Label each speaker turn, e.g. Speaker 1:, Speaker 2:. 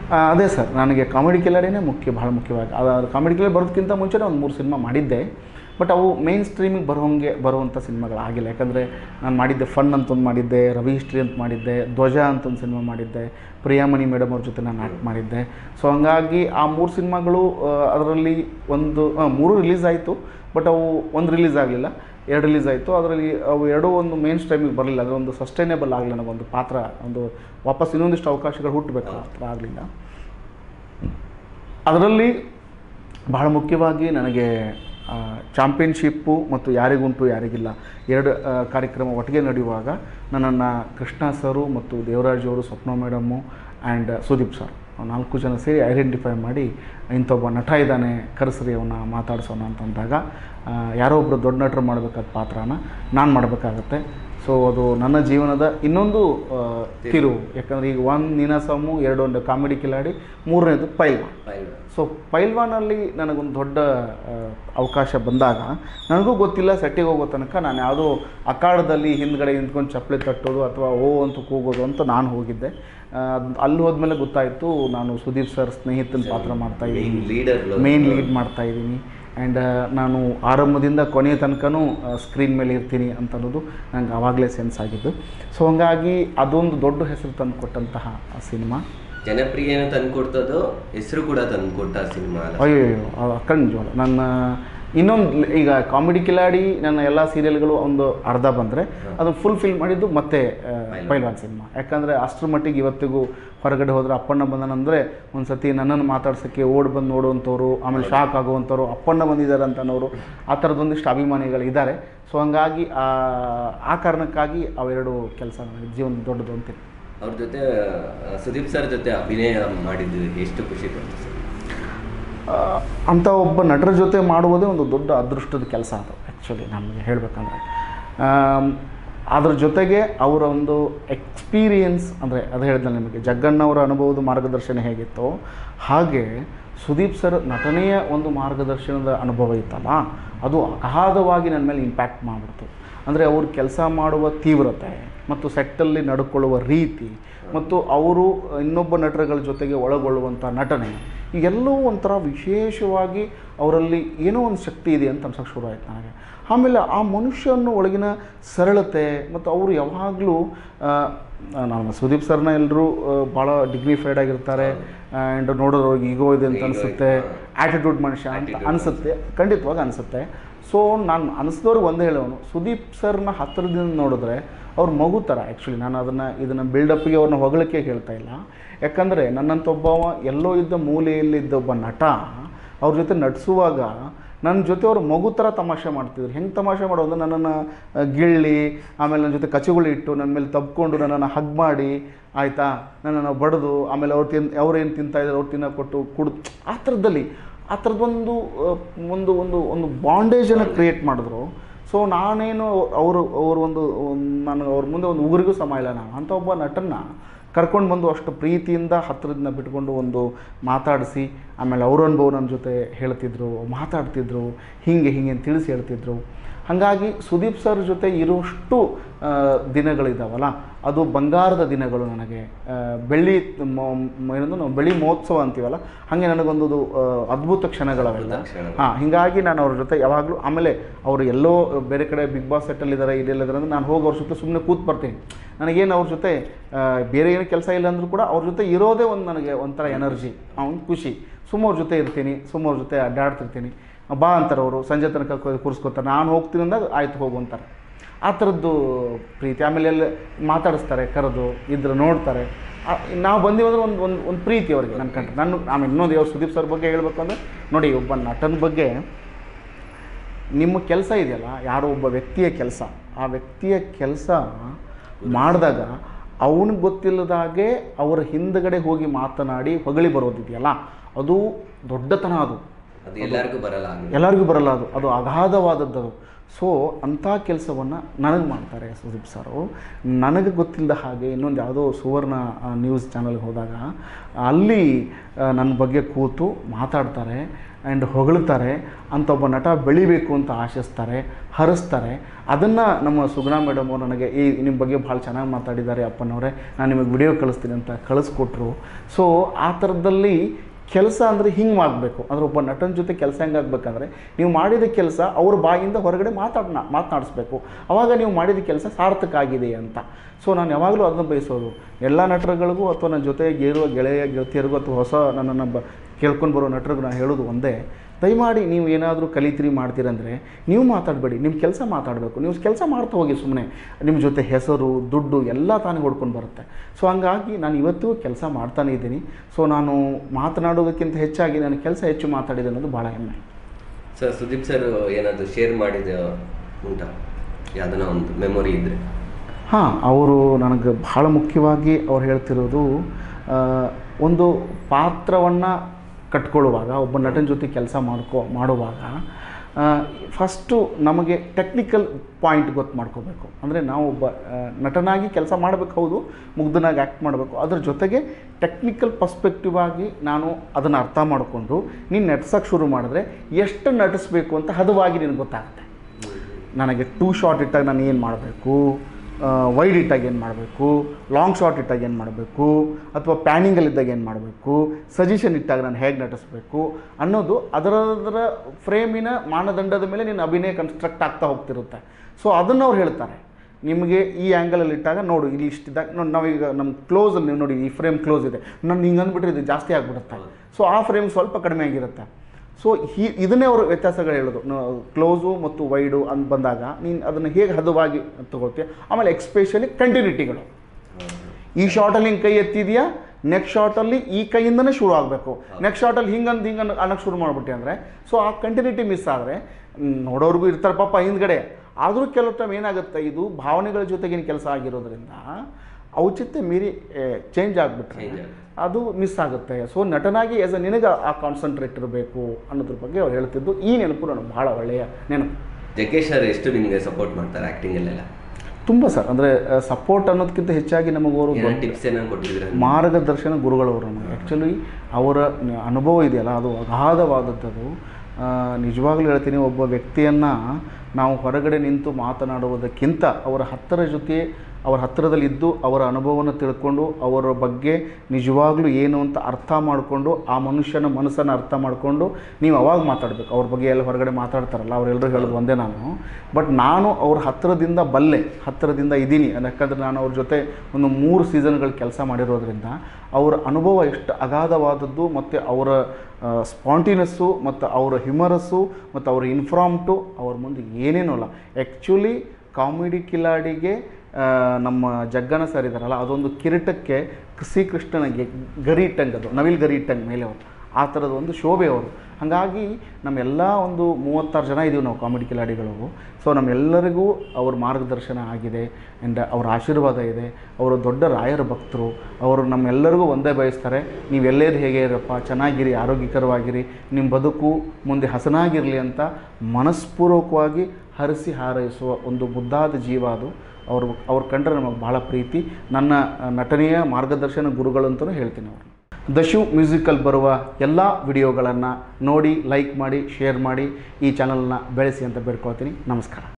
Speaker 1: ಆ, ಅದೇ ಸರ್ ನನಗೆ ಕಾಮಿಡಿ ಕಿಲ್ಲರೇನೇ ಮುಖ್ಯ ಭಾಳ ಮುಖ್ಯವಾಗಿ ಅದು ಕಾಮಿಡಿ ಕಿಲ್ಲರ್ ಬರೋದಕ್ಕಿಂತ ಮುಂಚೆನೇ ಒಂದು ಮೂರು ಸಿನಿಮಾ ಮಾಡಿದ್ದೆ ಬಟ್ ಅವು ಮೇನ್ ಸ್ಟ್ರೀಮಿಗೆ ಬರೋಂಗೆ ಬರುವಂಥ ಸಿನಿಮಾಗಳಾಗಿಲ್ಲ ಯಾಕಂದರೆ ನಾನು ಮಾಡಿದ್ದೆ ಫನ್ ಅಂತ ಒಂದು ಮಾಡಿದ್ದೆ ರವಿ ಹಿಸ್ಟ್ರಿ ಅಂತ ಮಾಡಿದ್ದೆ ಧ್ವಜ ಅಂತ ಒಂದು ಸಿನಿಮಾ ಮಾಡಿದ್ದೆ ಪ್ರಿಯಾಮಣಿ ಮೇಡಮ್ ಅವ್ರ ಜೊತೆ ನಾನು ಆ್ಯಕ್ಟ್ ಮಾಡಿದ್ದೆ ಸೊ ಹಂಗಾಗಿ ಆ ಮೂರು ಸಿನಿಮಾಗಳು ಅದರಲ್ಲಿ ಒಂದು ಆ, ಮೂರು ರಿಲೀಸ್ ಆಯಿತು ಬಟ್ ಅವು ಒಂದು ರಿಲೀಸ್ ಆಗಲಿಲ್ಲ ಎರಡು ರಿಲೀಸ್ ಆಯಿತು ಅದರಲ್ಲಿ ಅವು ಎರಡೂ ಒಂದು ಮೇನ್ ಸ್ಟ್ರೀಮಿಗೆ ಬರಲಿಲ್ಲ ಅದೊಂದು ಸಸ್ಟೈನೇಬಲ್ ಆಗಲಿಲ್ಲ ನನಗೊಂದು ಪಾತ್ರ ಒಂದು ವಾಪಸ್ ಇನ್ನೊಂದಿಷ್ಟು ಅವಕಾಶಗಳು ಹುಟ್ಟಬೇಕು ಆ ಥರ ಆಗಲಿಲ್ಲ ಅದರಲ್ಲಿ ಬಹಳ ಮುಖ್ಯವಾಗಿ ನನಗೆ ಚಾಂಪಿಯನ್ಶಿಪ್ಪು ಮತ್ತು ಯಾರಿಗುಂಟು ಯಾರಿಗಿಲ್ಲ ಎರಡು ಆ, ಕಾರ್ಯಕ್ರಮ ಒಟ್ಟಿಗೆ ನಡೆಯುವಾಗ ನನ್ನನ್ನು ಕೃಷ್ಣ ಸರು ಮತ್ತು ದೇವರಾಜ್ ಅವರು Swapna madam and Sudeep sir ನಾಲ್ಕು ಜನ ಸೇರಿ ಐಡೆಂಟಿಫೈ ಮಾಡಿ ಇಂಥೊಬ್ಬ ನಟ ಇದ್ದಾನೆ ಕರೆಸ್ರಿ ಅವನ್ನ ಮಾತಾಡ್ಸೋಣ ಅಂತಂದಾಗ ಆ, ಯಾರೋ ಒಬ್ಬರು ದೊಡ್ಡ ನಟರು ಮಾಡಬೇಕಾದ ಪಾತ್ರನ ನಾನು ಮಾಡಬೇಕಾಗತ್ತೆ ಸೊ ಅದು ನನ್ನ ಜೀವನದ ಇನ್ನೊಂದು ಆ, ತಿರುವು ಯಾಕಂದರೆ ಈಗ ಒಂದು ನೀನಾಸಮು ಎರಡು ಒಂದು ಕಾಮಿಡಿ ಕಿಲಾಡಿ ಮೂರನೇದು ಪೈಲ್ವಾನ್ ಸೊ ಪೈಲ್ವಾನಲ್ಲಿ ನನಗೊಂದು ದೊಡ್ಡ ಆ, ಅವಕಾಶ ಬಂದಾಗ ನನಗೂ ಗೊತ್ತಿಲ್ಲ ಸೆಟ್ಟಿಗೆ ಹೋಗೋ ತನಕ ನಾನು ಯಾವುದೋ ಅಖಾಡದಲ್ಲಿ ಹಿಂದ್ಗಡೆ ನಿಂತ್ಕೊಂಡು ಚಪ್ಪಲಿ ತಟ್ಟೋದು ಅಥವಾ ಓ ಅಂತ ಕೂಗೋದು ಅಂತ ನಾನು ಹೋಗಿದ್ದೆ ಆ, ಅಲ್ಲಿ ಹೋದ್ಮೇಲೆ ಗೊತ್ತಾಯಿತು ನಾನು ಸುದೀಪ್ ಸರ್ ಸ್ನೇಹಿತನ ಪಾತ್ರ ಮಾಡ್ತಾ ಇದ್ದೀನಿ
Speaker 2: ಲೀಡರ್
Speaker 1: ಮೇನ್ ಲೀಡ್ ಮಾಡ್ತಾ ಇದ್ದೀನಿ ಆ್ಯಂಡ್ ನಾನು ಆರಂಭದಿಂದ ಕೊನೆಯ ತನಕನೂ ಸ್ಕ್ರೀನ್ ಮೇಲೆ ಇರ್ತೀನಿ ಅಂತ ಅನ್ನೋದು ನಂಗೆ ಆವಾಗಲೇ ಸೆನ್ಸ್ ಆಗಿದ್ದು ಸೊ ಹಂಗಾಗಿ ಅದೊಂದು ದೊಡ್ಡ ಹೆಸರು ತಂದು ಕೊಟ್ಟಂತಹ ಸಿನಿಮಾ
Speaker 2: ಜನಪ್ರಿಯನ ತಂದ್ಕೊಡ್ತದೋ ಹೆಸರು ಕೂಡ ತಂದ್ಕೊಟ್ಟ ಸಿನಿಮಾ ಅಲ್ಲ
Speaker 1: ಅಯ್ಯೋ ಅಕ್ಕಂಡು ನಿಜವಾಗ್ಲು ನನ್ನ ಇನ್ನೊಂದು ಈಗ ಕಾಮಿಡಿ ಕಿಲಾಡಿ ನನ್ನ ಎಲ್ಲ ಸೀರಿಯಲ್ಗಳು ಒಂದು ಅರ್ಧ ಬಂದರೆ ಅದು ಫುಲ್ ಫಿಲ್ ಮಾಡಿದ್ದು ಮತ್ತೆ ಆ, ಪೈಲ್ವಾನ್ ಸಿನಿಮಾ ಯಾಕಂದರೆ ಅಷ್ಟರ ಮಟ್ಟಿಗೆ ಇವತ್ತಿಗೂ ಹೊರಗಡೆ ಹೋದರೆ ಅಪ್ಪಣ್ಣ ಬಂದನಂದರೆ ಒಂದು ಸತಿ ನನ್ನನ್ನು ಮಾತಾಡ್ಸೋಕ್ಕೆ ಓಡ್ ಬಂದು ನೋಡುವಂಥವ್ರು ಆಮೇಲೆ ಶಾಕ್ ಆಗುವಂಥವ್ರು ಅಪ್ಪಣ್ಣ ಬಂದಿದ್ದಾರೆ ಅಂತ ಅನ್ನೋರು ಆ ಥರದೊಂದಿಷ್ಟು ಅಭಿಮಾನಿಗಳು ಇದ್ದಾರೆ ಸೊ ಹಂಗಾಗಿ ಆ ಆ ಕಾರಣಕ್ಕಾಗಿ ಅವೆರಡು ಕೆಲಸ ನನಗೆ ಜೀವನ ದೊಡ್ಡದು ಅಂತೀನಿ
Speaker 2: ಅವ್ರ ಜೊತೆ ಆ, ಸುದೀಪ್ ಸರ್ ಜೊತೆ ಅಭಿನಯ ಮಾಡಿದ್ದು ಎಷ್ಟು ಖುಷಿ ಪಡ್ತು ಸರ್
Speaker 1: ಆ, ಅಂಥ ಒಬ್ಬ ನಟರ ಜೊತೆ ಮಾಡುವುದೇ ಒಂದು ದೊಡ್ಡ ಅದೃಷ್ಟದ ಕೆಲಸ ಅದು ಆ್ಯಕ್ಚುಲಿ ನಮಗೆ ಹೇಳಬೇಕಂದ್ರೆ ಅದ್ರ ಜೊತೆಗೆ ಅವರ ಒಂದು ಎಕ್ಸ್ಪೀರಿಯನ್ಸ್ ಅಂದರೆ ಅದು ಹೇಳಿದ್ನಲ್ಲ ನಿಮಗೆ ಜಗ್ಗಣ್ಣವರ ಅನುಭವದ ಮಾರ್ಗದರ್ಶನ ಹೇಗಿತ್ತೋ ಹಾಗೆ ಸುದೀಪ್ ಸರ್ ನಟನೆಯ ಒಂದು ಮಾರ್ಗದರ್ಶನದ ಅನುಭವ ಇತ್ತಲ್ಲ ಅದು ಅಗಾಧವಾಗಿ ನನ್ನ ಮೇಲೆ ಇಂಪ್ಯಾಕ್ಟ್ ಮಾಡಿಬಿಡ್ತು ಅಂದರೆ ಅವ್ರು ಕೆಲಸ ಮಾಡುವ ತೀವ್ರತೆ ಮತ್ತು ಸೆಟ್ಟಲ್ಲಿ ನಡ್ಕೊಳ್ಳುವ ರೀತಿ ಮತ್ತು ಅವರು ಇನ್ನೊಬ್ಬ ನಟರುಗಳ ಜೊತೆಗೆ ಒಳಗೊಳ್ಳುವಂಥ ನಟನೆ ಈಗೆಲ್ಲವೂ ಒಂಥರ ವಿಶೇಷವಾಗಿ ಅವರಲ್ಲಿ ಏನೋ ಒಂದು ಶಕ್ತಿ ಇದೆ ಅಂತ ಅನ್ಸೋಕ್ಕೆ ಶುರು ಆಯ್ತು ನನಗೆ ಆಮೇಲೆ ಆ ಮನುಷ್ಯನ ಒಳಗಿನ ಸರಳತೆ ಮತ್ತು ಅವರು ಯಾವಾಗಲೂ ನಾನು ಸುದೀಪ್ ಸರ್ನ ಎಲ್ಲರೂ ಭಾಳ ಡಿಗ್ನಿಫೈಡ್ ಆಗಿರ್ತಾರೆ ಆ್ಯಂಡ್ ನೋಡೋರು ಈಗೋ ಇದೆ ಅಂತ ಅನಿಸುತ್ತೆ ಆ್ಯಟಿಟ್ಯೂಡ್ ಮನುಷ್ಯ ಅಂತ ಅನಿಸುತ್ತೆ ಖಂಡಿತವಾಗಿ ಅನಿಸುತ್ತೆ ಸೊ ನಾನು ಅನಿಸಿದವ್ರಿಗೆ ಒಂದೇ ಹೇಳೋನು ಸುದೀಪ್ ಸರ್ನ ಹತ್ತಿರದಿಂದ ನೋಡಿದ್ರೆ ಅವ್ರ ಮಗು ಥರ ಆ್ಯಕ್ಚುಲಿ ನಾನು ಅದನ್ನು ಇದನ್ನು ಬಿಲ್ಡಪ್ಪಿಗೆ ಅವ್ರನ್ನ ಹೊಗಳಿಕೆ ಹೇಳ್ತಾ ಇಲ್ಲ ಯಾಕಂದರೆ ನನ್ನಂಥ ಒಬ್ಬವ ಎಲ್ಲೋ ಇದ್ದ ಮೂಲೆಯಲ್ಲಿದ್ದ ಒಬ್ಬ ನಟ ಅವ್ರ ಜೊತೆ ನಟಿಸುವಾಗ ನನ್ನ ಜೊತೆ ಅವ್ರ ಮಗು ಥರ ತಮಾಷೆ ಮಾಡ್ತಿದ್ರು ಹೆಂಗೆ ತಮಾಷೆ ಮಾಡೋದು ನನ್ನನ್ನು ಆ, ಗಿಳ್ಳಿ ಆಮೇಲೆ ನನ್ನ ಜೊತೆ ಕಚಗುಳಿ ಇಟ್ಟು ನನ್ನ ಮೇಲೆ ತಬ್ಕೊಂಡು ನನ್ನನ್ನು ಹಗ್ ಮಾಡಿ ಆಯಿತಾ ನನ್ನನ್ನು ಬಡಿದು ಆಮೇಲೆ ಅವ್ರು ತಿನ್ ಅವ್ರೇನು ತಿಂತಾ ಇದ್ದಾರೆ ಅವ್ರು ತಿನ್ನೋ ಕೊಟ್ಟು ಕುಡ್ದು ಆ ಥರದಲ್ಲಿ ಆ ಥರದ್ದೊಂದು ಆ, ಒಂದು ಒಂದು ಒಂದು ಬಾಂಡೇಜನ್ನು ಕ್ರಿಯೇಟ್ ಮಾಡಿದ್ರು ಸೊ ನಾನೇನು ಅವರು ಅವರು ಒಂದು ಒಂದು- ನಾನು ಅವ್ರ ಮುಂದೆ ಒಂದು ಉಗುರಿಗೂ ಸಮ ಇಲ್ಲ ನಾನು ಅಂಥ ಒಬ್ಬ ನಟನ್ನ ಕರ್ಕೊಂಡು ಬಂದು ಅಷ್ಟು ಪ್ರೀತಿಯಿಂದ ಹತ್ತಿರದಿಂದ ಬಿಟ್ಕೊಂಡು ಒಂದು ಮಾತಾಡಿಸಿ ಆಮೇಲೆ ಅವ್ರ ಅನುಭವ ನನ್ನ ಜೊತೆ ಹೇಳ್ತಿದ್ರು ಮಾತಾಡ್ತಿದ್ರು ಹೀಗೆ ಹೀಗೆ ಅಂತ ತಿಳಿಸಿ ಹೇಳ್ತಿದ್ರು ಹಾಗಾಗಿ ಸುದೀಪ್ ಸರ್ ಜೊತೆ ಇರುವಷ್ಟು ಆ, ದಿನಗಳಿದ್ದಾವಲ್ಲ ಅದು ಬಂಗಾರದ ದಿನಗಳು ನನಗೆ ಆ, ಬೆಳ್ಳಿ ಮೊ- ಮ- ಏನದು ನಾವು ಬೆಳ್ಳಿ ಮಹೋತ್ಸವ ಅಂತೀವಲ್ಲ ಹಾಗೆ ನನಗೊಂದು ಆ, ಅದ್ಭುತ ಕ್ಷಣಗಳವೆಲ್ಲ
Speaker 2: ಅದ್ಭುತ ಕ್ಷಣಗಳು.
Speaker 1: ಹಾಂ ಹೀಗಾಗಿ ನಾನು ಅವ್ರ ಜೊತೆ ಯಾವಾಗಲೂ ಆಮೇಲೆ ಅವರು ಎಲ್ಲೋ ಬೇರೆ ಕಡೆ ಬಿಗ್ ಬಾಸ್ ಸೆಟ್ಟಲ್ಲಿದ್ದಾರೆ ಇಲ್ಲಿದ್ದಾರೆ ಅಂದ್ರೆ ನಾನು ಹೋಗಿ ಅವ್ರ ಜೊತೆ ಸುಮ್ಮನೆ ಕೂತ್ ಬರ್ತೀನಿ ನನಗೇನು ಅವ್ರ ಜೊತೆ ಆ, ಬೇರೆ ಏನು ಕೆಲಸ ಇಲ್ಲ ಅಂದರೂ ಕೂಡ ಅವ್ರ ಜೊತೆ ಇರೋದೇ ಒಂದು ನನಗೆ ಒಂಥರ ಎನರ್ಜಿ ಒಂದು ಖುಷಿ ಸುಮ್ಮ ಅವ್ರ ಜೊತೆ ಇರ್ತೀನಿ ಸುಮ್ಮ ಅವ್ರ ಜೊತೆ ಅಡ್ಡಾಡ್ತಿರ್ತೀನಿ ಬಾ ಅಂತಾರೆ ಅವರು ಸಂಜೆ ತನಕ ಕೂ- ಕೂರಿಸ್ಕೊತಾರೆ ನಾನು ಹೋಗ್ತೀನಿ ಅಂದಾಗ ಆಯ್ತು ಹೋಗು ಅಂತಾರೆ ಆ ಥರದ್ದು ಪ್ರೀತಿ ಆಮೇಲೆ ಎಲ್ಲ ಮಾತಾಡಿಸ್ತಾರೆ ಕರೆದು ಇದ್ರೆ ನೋಡ್ತಾರೆ ಆ, ನಾವು ಬಂದೀವಂದ್ರೆ ಒಂದು ಒಂದು ಒಂದು ಪ್ರೀತಿ ಅವ್ರಿಗೆ ನನ್ನ ಕಂಡ್ರೆ ನಾನು ಆಮೇಲೆ ಇನ್ನೊಂದು ಅವ್ರು ಸುದೀಪ್ ಸರ್ ಬಗ್ಗೆ ಹೇಳಬೇಕು ಅಂದರೆ ನೋಡಿ ಒಬ್ಬ ನಟನ ಬಗ್ಗೆ ನಿಮ್ಮ ಕೆಲಸ ಇದೆಯಲ್ಲ ಯಾರೋ ಒಬ್ಬ ವ್ಯಕ್ತಿಯ ಕೆಲಸ ಆ ವ್ಯಕ್ತಿಯ ಕೆಲಸ ಮಾಡಿದಾಗ ಅವನಿಗೆ ಗೊತ್ತಿಲ್ಲದಾಗೆ ಅವರ ಹಿಂದ್ಗಡೆ ಹೋಗಿ ಮಾತನಾಡಿ ಹೊಗಳಿ ಬರೋದಿದೆಯಲ್ಲ ಅದು ದೊಡ್ಡತನ ಅದು
Speaker 2: ಅದು ಎಲ್ಲರಿಗೂ ಬರಲ್ಲ ಹಾಗೆ.
Speaker 1: ಎಲ್ಲರಿಗೂ ಬರಲ್ಲ ಅದು ಅದು ಅಗಾಧವಾದದ್ದು ಅದು ಸೊ ಅಂಥ ಕೆಲಸವನ್ನು ನನಗೆ ಮಾಡ್ತಾರೆ ಸುದೀಪ್ ಸರು ನನಗೆ ಗೊತ್ತಿಲ್ಲದ ಹಾಗೆ ಇನ್ನೊಂದು ಯಾವುದೋ ಸುವರ್ಣ ಆ, ನ್ಯೂಸ್ ಚಾನಲ್ಗೆ ಹೋದಾಗ ಅಲ್ಲಿ ಆ, ನನ್ನ ಬಗ್ಗೆ ಕೂತು ಮಾತಾಡ್ತಾರೆ ಆ್ಯಂಡ್ ಹೊಗಳ್ತಾರೆ ಅಂತ ಒಬ್ಬ ನಟ ಬೆಳಿಬೇಕು ಅಂತ ಆಶಿಸ್ತಾರೆ ಹರಿಸ್ತಾರೆ ಅದನ್ನು ನಮ್ಮ ಸುಗುಣಾ ಮೇಡಮ್ ಅವರು ನನಗೆ ಈ ನಿಮ್ಮ ಬಗ್ಗೆ ಭಾಳ ಚೆನ್ನಾಗಿ ಮಾತಾಡಿದ್ದಾರೆ ಅಪ್ಪನವರೇ ನಾನು ನಿಮಗೆ ವಿಡಿಯೋ ಕಳಿಸ್ತೀನಿ ಅಂತ ಕಳಿಸ್ಕೊಟ್ರು ಸೊ ಆ ಥರದಲ್ಲಿ ಕೆಲಸ ಅಂದರೆ ಹಿಂಗೆ ಮಾಡಬೇಕು ಅಂದರೆ ಒಬ್ಬ ನಟನ ಜೊತೆ ಕೆಲಸ ಹೆಂಗಾಗಬೇಕಂದ್ರೆ ನೀವು ಮಾಡಿದ ಕೆಲಸ ಅವ್ರ ಬಾಯಿಂದ ಹೊರಗಡೆ ಮಾತಾಡ್ನ ಮಾತನಾಡಿಸ್ಬೇಕು ಅವಾಗ ನೀವು ಮಾಡಿದ ಕೆಲಸ ಸಾರ್ಥಕ ಆಗಿದೆ ಅಂತ ಸೊ ನಾನು ಯಾವಾಗಲೂ ಅದನ್ನು ಬಯಸೋದು ಎಲ್ಲ ನಟರುಗಳಿಗೂ ಅಥವಾ ನನ್ನ ಜೊತೆಗೆ ಇರುವ ಗೆಳೆಯ ಗೆಳತಿಯರಿಗೂ ಅಥವಾ ಹೊಸ ನನ್ನನ್ನು ಬ ಕೇಳ್ಕೊಂಡು ಬರೋ ನಟರಿಗೂ ನಾನು ಹೇಳೋದು ಒಂದೇ ದಯಮಾಡಿ ನೀವು ಏನಾದರೂ ಕಲಿತೀರಿ ಮಾಡ್ತೀರಂದರೆ ನೀವು ಮಾತಾಡಬೇಡಿ ನಿಮ್ಮ ಕೆಲಸ ಮಾತಾಡಬೇಕು ನೀವು ಕೆಲಸ ಮಾಡ್ತಾ ಹೋಗಿ ಸುಮ್ಮನೆ ನಿಮ್ಮ ಜೊತೆ ಹೆಸರು ದುಡ್ಡು ಎಲ್ಲ ತಾನೇ ಹೊಡ್ಕೊಂಡು ಬರುತ್ತೆ ಸೊ ಹಂಗಾಗಿ ನಾನು ಇವತ್ತು ಕೆಲಸ ಮಾಡ್ತಾನೇ ಇದ್ದೀನಿ ಸೊ ನಾನು ಮಾತನಾಡೋದಕ್ಕಿಂತ ಹೆಚ್ಚಾಗಿ ನನ್ನ ಕೆಲಸ ಹೆಚ್ಚು ಮಾತಾಡಿದೆ ಅನ್ನೋದು ಭಾಳ ಹೆಮ್ಮೆ
Speaker 2: ಸರ್ ಸುದೀಪ್ ಸರ್ ಏನಾದರೂ ಶೇರ್ ಮಾಡಿದ ಉಂಟಾ ಯಾವ್ದನ ಒಂದು ಮೆಮೊರಿ ಇದ್ರೆ
Speaker 1: ಹಾಂ ಅವರು ನನಗೆ ಭಾಳ ಮುಖ್ಯವಾಗಿ ಅವ್ರು ಹೇಳ್ತಿರೋದು ಆ, ಒಂದು ಪಾತ್ರವನ್ನು ಕಟ್ಕೊಳ್ಳುವಾಗ ಒಬ್ಬ ನಟನ ಜೊತೆ ಕೆಲಸ ಮಾಡ್ಕೋ ಮಾಡುವಾಗ ಫಸ್ಟು ನಮಗೆ ಟೆಕ್ನಿಕಲ್ ಪಾಯಿಂಟ್ ಗೊತ್ತು ಮಾಡ್ಕೋಬೇಕು ಅಂದರೆ ನಾವು ಒಬ್ಬ ಆ, ನಟನಾಗಿ ಕೆಲಸ ಮಾಡಬೇಕು ಹೌದು ಮುಗ್ಧನಾಗಿ ಆ್ಯಕ್ಟ್ ಮಾಡಬೇಕು ಅದ್ರ ಜೊತೆಗೆ ಟೆಕ್ನಿಕಲ್ ಪರ್ಸ್ಪೆಕ್ಟಿವ್ ಆಗಿ ನಾನು ಅದನ್ನು ಅರ್ಥ ಮಾಡಿಕೊಂಡು ನೀನು ನಟಿಸೋಕ್ಕೆ ಶುರು ಮಾಡಿದ್ರೆ ಎಷ್ಟು ನಟಿಸ್ಬೇಕು ಅಂತ ಹದವಾಗಿ ನಿನಗೆ ಗೊತ್ತಾಗುತ್ತೆ ನನಗೆ ಟೂ ಶಾರ್ಟ್ ಇಟ್ಟಾಗ ನಾನು ಏನು ಮಾಡಬೇಕು ವೈಡ್ ಇಟ್ಟಾಗ ಏನು ಮಾಡಬೇಕು ಲಾಂಗ್ ಶಾರ್ಟ್ ಇಟ್ಟಾಗ ಏನು ಮಾಡಬೇಕು ಅಥವಾ ಪ್ಯಾನಿಂಗಲ್ಲಿದ್ದಾಗ ಏನು ಮಾಡಬೇಕು ಸಜೆಷನ್ ಇಟ್ಟಾಗ ನಾನು ಹೇಗೆ ನಟಿಸ್ಬೇಕು ಅನ್ನೋದು ಅದರದರ ಫ್ರೇಮಿನ ಮಾನದಂಡದ ಮೇಲೆ ನಿನ್ನ ಅಭಿನಯ ಕನ್ಸ್ಟ್ರಕ್ಟ್ ಆಗ್ತಾ ಹೋಗ್ತಿರುತ್ತೆ ಸೊ ಅದನ್ನು ಅವ್ರು ಹೇಳ್ತಾರೆ ನಿಮಗೆ ಈ ಆ್ಯಂಗಲಲ್ಲಿ ಇಟ್ಟಾಗ ನೋಡು ಇಲ್ಲಿ ಇಷ್ಟಿದ್ದಾಗ ನೋಡಿ ನಾವೀಗ ನಮ್ಮ ಕ್ಲೋಸಲ್ಲಿ ನೀವು ನೋಡಿ ಈ ಫ್ರೇಮ್ ಕ್ಲೋಸ್ ಇದೆ ನಾನು ಹಿಂಗೆ ಅಂದ್ಬಿಟ್ರೆ ಇದು ಜಾಸ್ತಿ ಆಗಿಬಿಡುತ್ತೆ ಸೊ ಆ ಫ್ರೇಮ್ ಸ್ವಲ್ಪ ಕಡಿಮೆ ಆಗಿರುತ್ತೆ ಸೊ ಹೀ ಇದನ್ನೇ ಅವರು ವ್ಯತ್ಯಾಸಗಳು ಹೇಳೋದು ಕ್ಲೋಸು ಮತ್ತು ವೈಡು ಅಂತ ಬಂದಾಗ ನೀನು ಅದನ್ನು ಹೇಗೆ ಹದವಾಗಿ ತಗೊಳ್ತೀಯ ಆಮೇಲೆ ಎಕ್ಸ್ಪೆಷಲಿ ಕಂಟಿನ್ಯೂಟಿಗಳು ಈ ಶಾರ್ಟಲ್ಲಿ ಹಿಂಗೆ ಕೈ ಎತ್ತಿದೆಯಾ ನೆಕ್ಸ್ಟ್ ಶಾರ್ಟಲ್ಲಿ ಈ ಕೈಯಿಂದನೇ ಶುರು ಆಗಬೇಕು ನೆಕ್ಸ್ಟ್ ಶಾರ್ಟಲ್ಲಿ ಹಿಂಗಂದು ಹಿಂಗೆ ಅನ್ನೋಕ್ಕೆ ಶುರು ಮಾಡಿಬಿಟ್ಟೆ ಅಂದರೆ ಸೊ ಆ ಕಂಟಿನ್ಯೂಟಿ ಮಿಸ್ ಆದರೆ ನೋಡೋರ್ಗೂ ಇರ್ತಾರೆ ಪಾಪ ಹಿಂದ್ಗಡೆ ಆದರೂ ಕೆಲವು ಟೈಮ್ ಏನಾಗುತ್ತೆ ಇದು ಭಾವನೆಗಳ ಜೊತೆಗಿನ ಕೆಲಸ ಆಗಿರೋದ್ರಿಂದ ಔಚಿತ್ಯ ಮೀರಿ ಚೇಂಜ್ ಆಗಿಬಿಟ್ರೆ
Speaker 2: Change ಆಗುತ್ತೆ.
Speaker 1: ಅದು ಮಿಸ್ ಆಗುತ್ತೆ ಸೊ ನಟನಾಗಿ ಆಸ್ ಅ ನಿನಗೆ ಆ ಕಾನ್ಸಂಟ್ರೇಟ್ ಇರಬೇಕು ಅನ್ನೋದ್ರ ಬಗ್ಗೆ ಅವ್ರು ಹೇಳ್ತಿದ್ದು ಈ ನೆನಪು ನನಗೆ ಭಾಳ ಒಳ್ಳೆಯ ನೆನಪು
Speaker 2: ಜಗ್ಗೇಶ್ ಸರ್ ಎಷ್ಟು ನಿಮಗೆ ಸಪೋರ್ಟ್ ಮಾಡ್ತಾರೆ ಆ್ಯಕ್ಟಿಂಗಲ್ಲೆಲ್ಲ
Speaker 1: ತುಂಬ ಸರ್ ಅಂದರೆ ಸಪೋರ್ಟ್ ಅನ್ನೋದಕ್ಕಿಂತ ಹೆಚ್ಚಾಗಿ ನಮಗವರು
Speaker 2: ಏನೋ ಟಿಪ್ಸ್ ಏನಾದ್ರು ಕೊಟ್ಟಿದ್ರೆ
Speaker 1: ಮಾರ್ಗದರ್ಶನ ಗುರುಗಳವರು ನಮಗೆ ಆ್ಯಕ್ಚುಲಿ ಅವರ ನ- ಅನುಭವ ಇದೆಯಲ್ಲ ಅದು ಅಗಾಧವಾದದ್ದು ಆ, ನಿಜವಾಗ್ಲೂ ಹೇಳ್ತೀನಿ ಒಬ್ಬ ವ್ಯಕ್ತಿಯನ್ನು ನಾವು ಹೊರಗಡೆ ನಿಂತು ಮಾತನಾಡುವುದಕ್ಕಿಂತ ಅವರ ಹತ್ತಿರ ಜೊತೆ ಅವರ ಹತ್ತಿರದಲ್ಲಿ ಇದ್ದು ಅವರ ಅನುಭವವನ್ನು ತಿಳ್ಕೊಂಡು ಅವರ ಬಗ್ಗೆ ನಿಜವಾಗ್ಲೂ ಏನು ಅಂತ ಅರ್ಥ ಮಾಡಿಕೊಂಡು ಆ ಮನುಷ್ಯನ ಮನಸ್ಸನ್ನು ಅರ್ಥ ಮಾಡಿಕೊಂಡು ನೀವು ಅವಾಗ ಮಾತಾಡಬೇಕು ಅವ್ರ ಬಗ್ಗೆ ಎಲ್ಲ ಹೊರಗಡೆ ಮಾತಾಡ್ತಾರಲ್ಲ ಅವರೆಲ್ಲರೂ ಹೇಳೋದು ಒಂದೇ ನಾನು ಬಟ್ ನಾನು ಅವ್ರ ಹತ್ತಿರದಿಂದ ಬಲ್ಲೆ ಹತ್ತಿರದಿಂದ ಇದ್ದೀನಿ ಯಾಕಂದರೆ ನಾನು ಅವ್ರ ಜೊತೆ ಒಂದು ಮೂರು ಸೀಸನ್ಗಳು ಕೆಲಸ ಮಾಡಿರೋದ್ರಿಂದ ಅವರ ಅನುಭವ ಎಷ್ಟು ಅಗಾಧವಾದದ್ದು ಮತ್ತು ಅವರ ಸ್ಪಾಂಟಿನಸ್ಸು ಮತ್ತು ಅವರ ಹ್ಯೂಮರಸ್ಸು ಮತ್ತು ಅವರ ಇನ್ಫ್ರಾಮ್ಟು ಅವ್ರ ಮುಂದೆ ಏನೇನೂ ಅಲ್ಲ ಆ್ಯಕ್ಚುಲಿ ಕಾಮಿಡಿ ಕಿಲಾಡಿಗೆ ಆ, ನಮ್ಮ ಜಗ್ಗನ ಸರ್ ಇದ್ದಾರಲ್ಲ ಅದೊಂದು ಕಿರೀಟಕ್ಕೆ ಶ್ರೀಕೃಷ್ಣನಿಗೆ ಗರಿ ಇಟ್ಟಂಗೆ ಅದು ನವಿಲ್ ಗರಿ ಇಟ್ಟಂಗೆ ಮೇಲೆ ಅವರು ಆ ಥರದ ಒಂದು ಶೋಭೆ ಅವರು ಹಾಗಾಗಿ ನಮ್ಮೆಲ್ಲ ಒಂದು ಮೂವತ್ತಾರು ಜನ ಇದ್ದೀವಿ ನಾವು ಕಾಮಿಡಿ ಕಿಲಾಡಿಗಳು ಸೊ ನಮ್ಮೆಲ್ಲರಿಗೂ ಅವ್ರ ಮಾರ್ಗದರ್ಶನ ಆಗಿದೆ ಆ್ಯಂಡ್ ಅವ್ರ ಆಶೀರ್ವಾದ ಇದೆ ಅವರು ದೊಡ್ಡ ರಾಯರ ಭಕ್ತರು ಅವರು ನಮ್ಮೆಲ್ಲರಿಗೂ ಒಂದೇ ಬಯಸ್ತಾರೆ ನೀವು ಎಲ್ಲೇದು ಹೇಗೆ ಇರಪ್ಪ ಚೆನ್ನಾಗಿರಿ ಆರೋಗ್ಯಕರವಾಗಿರಿ ನಿಮ್ಮ ಬದುಕು ಮುಂದೆ ಹಸನಾಗಿರಲಿ ಅಂತ ಮನಸ್ಪೂರ್ವಕವಾಗಿ ಹರಿಸಿ ಹಾರೈಸುವ ಒಂದು ಮುದ್ದಾದ ಜೀವ ಅದು ಅವರು ಅವ್ರು ಕಂಡ್ರೆ ನಮಗೆ ಭಾಳ ಪ್ರೀತಿ ನನ್ನ ಆ, ನಟನೆಯ ಮಾರ್ಗದರ್ಶನ ಗುರುಗಳು ಅಂತಲೂ ಹೇಳ್ತೀನಿ ಅವರು ದಶು ಮ್ಯೂಸಿಕಲ್ ಬರುವ ಎಲ್ಲ ವಿಡಿಯೋಗಳನ್ನು ನೋಡಿ ಲೈಕ್ ಮಾಡಿ ಶೇರ್ ಮಾಡಿ ಈ ಚಾನಲ್ನ ಬೆಳೆಸಿ ಅಂತ ಬೇಡ್ಕೊಳ್ತೀನಿ ನಮಸ್ಕಾರ